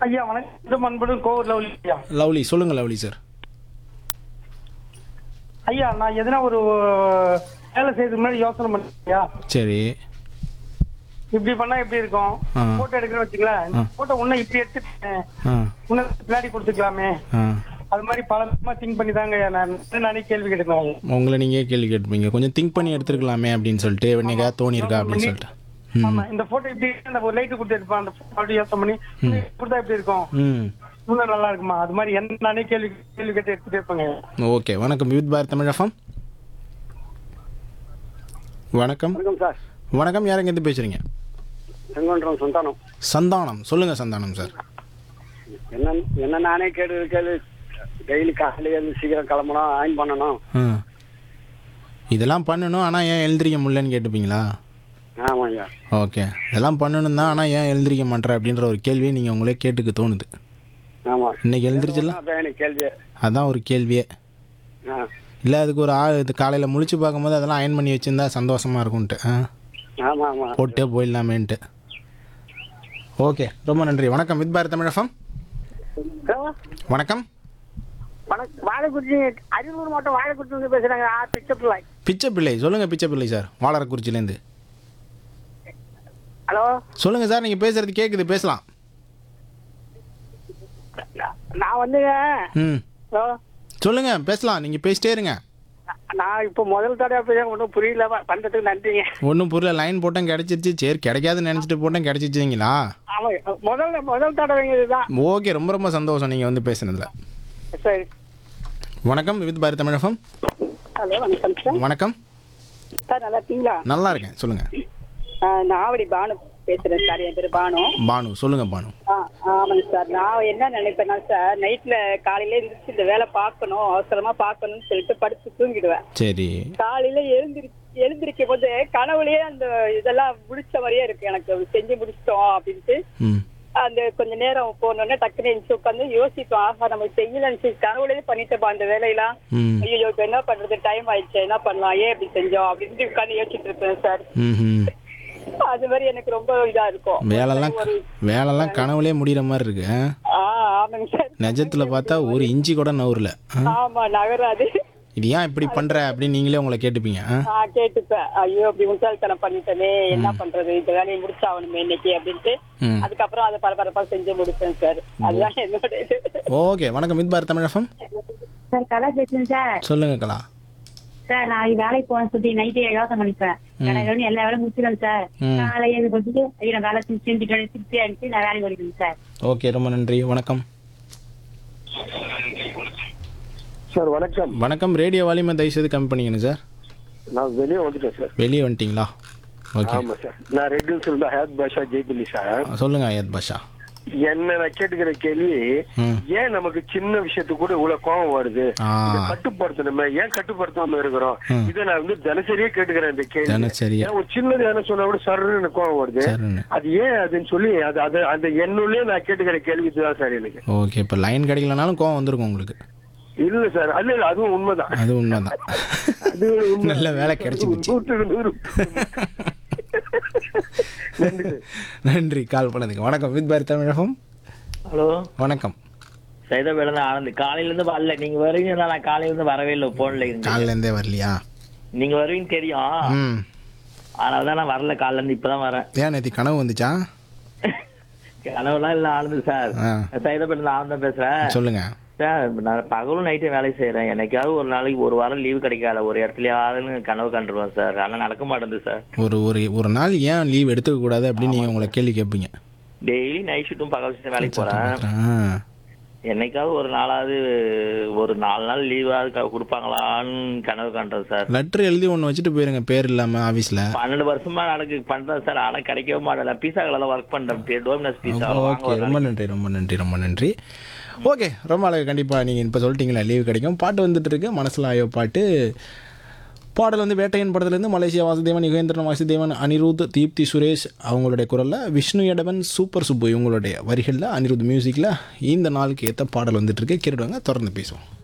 ஐயா வணக்கம் அன்புடன் கோவூர் லவ்லி ஐயா லவ்லி சொல்லுங்கள் லவ்லி சார் ஐயா நான் எதனா ஒரு வேலை செய்யறதுக்கு முன்னாடி யோசனை பண்ணியா சரி இப்படி பண்ணா எப்படி இருக்கும் ஆ. போட்டோ எடுக்கிறேன்னு வச்சுங்களேன் ஆ. போட்டோ உன்ன இப்படி எடுத்துட்டேன் ஆ உன்ன பின்னாடி கொடுத்துக்கலாமே ஆ அது மாதிரி பல விதமா திங்க் பண்ணி தாங்க ஐயா நான் நானே கேள்வி கேட்டுக்கேன் உங்களை நீங்கள் கேள்வி கேட்டுப்பீங்க கொஞ்சம் திங்க் பண்ணி எடுத்துருக்கலாமே அப்படின்னு சொல்லிட்டு என்னைக்கா தோணியிருக்கா அப்படின்னு சொல்லிட்டு ம் ஆமா இந்த போட்டோ இப்படி அந்த ஒரு லைட் கொடுத்து எடுப்பான் அந்த photo யோசனை பண்ணி கொடுத்தா எப்படி இருக்கும் ம் இன்னும் நல்லா இருக்குமா அது மாதிரி என்ன நானே கேள்வி கேள்வி கேட்டு எடுத்துட்டு இருப்பேங்க ஓகே வணக்கம் வித் பாரத் தமிழ் எஃப்எம் வணக்கம் வணக்கம் சார் வணக்கம் யாருங்க இருந்து பேசுகிறீங்க செங்கோன்றம் சந்தானம் சந்தானம் சொல்லுங்கள் சந்தானம் சார் என்ன என்ன நானே கேடு கேளு டெய்லி காலையில எழுந்து சீக்கிரம் கிளம்பணும் அயன் பண்ணணும் ஆ இதெல்லாம் பண்ணணும் ஆனால் ஏன் எழுந்திரிக்க முடியலன்னு கேட்டுப்பீங்களா ஆமாம் ஐயா ஓகே இதெல்லாம் பண்ணணும் தான் ஆனால் ஏன் எழுந்திரிக்க மாட்டேற அப்படின்ற ஒரு கேள்வியை நீங்கள் உங்களே கேட்டுக்க தோணுது ஆமாம் இன்னைக்கு எழுந்திரிச்சிடலாம் அதான் எனக்கு கேள்வி அதான் ஒரு கேள்வியே ஆ இல்லை அதுக்கு ஒரு ஆள் இது காலையில் முழிச்சு பார்க்கும்போது அதெல்லாம் அயன் பண்ணி வச்சிருந்தா சந்தோஷமாக இருக்கும்ன்ட்டு ஆ ஆமாம் ஆமாம் போட்டே போயிடலாமேன்ட்டு ஓகே ரொம்ப நன்றி வணக்கம் வித் பாரத் தமிழகம் வணக்கம் வணக்கம் வாழைக்குறிச்சி அரியலூர் மாவட்டம் வாழைக்குறிச்சி பேசுகிறாங்க பிச்சப்பிள்ளை பிச்சை பிள்ளை சொல்லுங்கள் பிச்சை பிள்ளை சார் வாழறக்குறிச்சிலேருந்து ஹலோ சொல்லுங்கள் சார் நீங்கள் பேசுகிறது கேட்குது பேசலாம் நான் வந்துங்க ம் ஹலோ சொல்லுங்கள் பேசலாம் நீங்கள் பேசிட்டே இருங்க நான் இப்போ முதல் தடவை பேச ஒன்றும் புரியல பண்ணுறதுக்கு நன்றிங்க ஒன்றும் புரியல லைன் போட்டேன் கிடச்சிருச்சு சரி கிடைக்காதுன்னு நினச்சிட்டு போட்டேன் கிடச்சிச்சிங்களா ஆமாம் முதல் முதல் தடவைங்க இதுதான் ஓகே ரொம்ப ரொம்ப சந்தோஷம் நீங்கள் வந்து பேசுனதுல சரி வணக்கம் வித் பாரத் தமிழகம் ஹலோ வணக்கம் சார் வணக்கம் சார் நல்லா இருக்கீங்களா நல்லா இருக்கேன் சொல்லுங்கள் நான் ஆவடி பானு பேசுகிறேன் சார் என் பேர் பானு பானு சொல்லுங்கள் பானு ஆ ஆமாங்க சார் நான் என்ன நினைப்பேன்னா சார் நைட்ல காலையில எழுந்திரிச்சு இந்த வேலை பார்க்கணும் அவசரமா பார்க்கணும்னு சொல்லிட்டு படுத்து தூங்கிடுவேன் சரி காலையில எழுந்திரி எழுந்திருக்கும் போது கனவுலயே அந்த இதெல்லாம் முடிச்ச மாதிரியே இருக்கு எனக்கு செஞ்சு முடிச்சிட்டோம் அப்படின்ட்டு ம் அந்த கொஞ்ச நேரம் போனோடனே டக்குனு எழுந்து உட்காந்து யோசிப்போம் ஆஹா நம்ம செய்யலன்னு சொல்லி கனவுலயே பண்ணிட்டோம் அந்த வேலையெல்லாம் ம் ஐயோ இப்ப என்ன பண்றது டைம் ஆயிடுச்சு என்ன பண்ணலாம் ஏன் இப்படி செஞ்சோம் அப்படின்ட்டு உட்காந்து யோசிச்சுட்டு இருப்பேன் சார் ம் அது மாதிரி எனக்கு ரொம்ப இதா இருக்கும் வேலைலாம் ஒரு வேலைலாம் கனவுலே முடிகிற மாதிரி இருக்கு ஆ? ஆ ஆமாங்க சார் நிஜத்தில் பார்த்தா ஒரு இஞ்சி கூட நவுறல ஆ? ஆமா நகராது இது ஏன் இப்படி பண்ணுற அப்படின்னு நீங்களே உங்களை கேட்டுப்பீங்க ஆ? நான் கேட்டுப்பேன் ஐயோ அப்படி முட்டாள்தனம் பண்ணிட்டேனே என்ன பண்றது இந்த வேலையை முடிச்சாகணுமே இன்னைக்கு அப்படின்ட்டு ம் அதுக்கப்புறம் அதை பரபரப்பா செஞ்சு முடிப்பேன் சார் அதுதான் என்னோட இது ஓகே வணக்கம் வித் பாரத் தமிழகம் சார் கலா பேசுறேன் சார் சொல்லுங்க கலா சார் நான் வேலைக்கு போகணும்னு சொல்லி நைட்டே யோசனை பண்ணிப்பேன் கடை எல்லா வேலையும் முடிச்சிடுவேன் சார் ம். காலையில எழுந்து கொடுத்துட்டு ஐயோ நான் வேலை செஞ்சு செஞ்சுட்டு திருப்தி அடிச்சு நான் வேலைக்கு ஓடிடுவேன் சார் ஓகே ரொம்ப நன்றி வணக்கம் சார் வணக்கம் வணக்கம் ரேடியோ வால்யூமை தயவுசெய்து கம்மி பண்ணிக்கணும் சார் நான் வெளியே வந்துட்டேன் சார் வெளியே வந்துட்டீங்களா ஓகே ஆமா சார் நான் ரெட் ஹில்ஸ் இருந்த ஹேத் பாஷா ஜெய்பில்லி சார் சொல்லுங்க அயத் பாஷா என்ன நான் கேட்டுக்கிற கேள்வி ம் ஏன் நமக்கு சின்ன விஷயத்துக்கு கூட இவ்வளவு கோவம் வருது ஆ இதை கட்டுப்படுத்தணுமே ஏன் கட்டுப்படுத்தாம இருக்கிறோம் ம். இதை நான் வந்து தினசரியே கேட்டுக்கிறேன் இந்த கேள்வி தினசரியா ஏன் ஒரு சின்னது என்ன சொன்னா கூட சர்ன்னு கோவம் வருது சரின்னு அது ஏன் அதுன்னு சொல்லி அது அது அந்த எண்ணுள்ளே நான் கேட்டுக்கிற கேள்வி இதுதான் சார் எனக்கு ஓகே இப்போ லைன் கிடைக்கலனாலும் கோவம் வந்திருக்கும் உங்களுக்கு இல்ல சார் அல்ல இல்ல அதுவும் உண்மைதான் அது உண்மைதான் அது உண்மை. நல்ல வேலை கிடைச்சு போச்சு நூற்றுக்கு நூறு நன்றி சார் நன்றி கால் பண்ணதுக்கு வணக்கம் வித் பாரத் தமிழகம் ஹலோ வணக்கம் சைதாபேட்டில் ஆனந்த் காலையில இருந்து வரல நீங்க வருவீங்க நான் காலையில இருந்து வரவே இல்லை போன்ல இருந்து காலிலேருந்தே வரலையா நீங்க வருவீங்க தெரியும் ம் அதனால தான் நான் வரல காலைல இருந்து இப்பதான் வரேன் ஏன் நேற்று கனவு வந்துச்சா கனவுலாம் இல்ல ஆனந்த் சார் ஆ சைதாபேட்டில் ஆனந்த் தான் பேசுறேன் சொல்லுங்க சார் நான் பகலும் நைட்டும் வேலை செய்யறேன் என்னைக்காவது ஒரு நாளைக்கு ஒரு வாரம் லீவு கிடைக்காத ஒரு இடத்துலயாவது கனவு கண்டுருவேன் சார் ஆனால் நடக்க மாட்டேங்குது சார் ஒரு ஒரு ஒரு நாள் ஏன் லீவ் எடுத்துக்க கூடாது அப்படின்னு நீங்கள் உங்களை கேள்வி கேட்பீங்க டெய்லி நைட் ஷிஃப்ட்டும் பகல் ஷிஃப்ட்டும் வேலைக்கு போறேன் ஆ என்னைக்காவது ஒரு நாளாவது ஒரு நாலு நாள் லீவாவது கொடுப்பாங்களான்னு கனவு காண்றேன் சார் லெட்டர் எழுதி ஒன்று வச்சுட்டு போயிருங்க பேர் இல்லாமல் ஆஃபீஸில் பன்னெண்டு வருஷமா நடக்கு பண்றேன் சார் ஆனா கிடைக்கவே மாட்டேன் பீஸா கடையில் ஒர்க் பண்றேன் டோமினஸ் பீஸா ஓகே ரொம்ப நன்றி ரொம்ப நன்றி ரொம்ப நன்றி ஓகே ரொம்ப அழகு கண்டிப்பாக நீங்கள் இப்போ சொல்லிட்டீங்களா லீவு கிடைக்கும் பாட்டு வந்துட்டு இருக்கு மனசில் ஆயோ பாட்டு பாடல் வந்து வேட்டையன் படத்துலேருந்து மலேசியா வாசுதேவன் யுகேந்திரன் வாசுதேவன் அனிருத் தீப்தி சுரேஷ் அவங்களுடைய குரலில் விஷ்ணு எடவன் சூப்பர் சுப்பு இவங்களுடைய வரிகளில் அனிருத் மியூசிக்கில் இந்த நாளுக்கு ஏற்ற பாடல் வந்துட்டு இருக்கு கேட்டுடுவாங்க தொடர்ந்து பேசுவோம்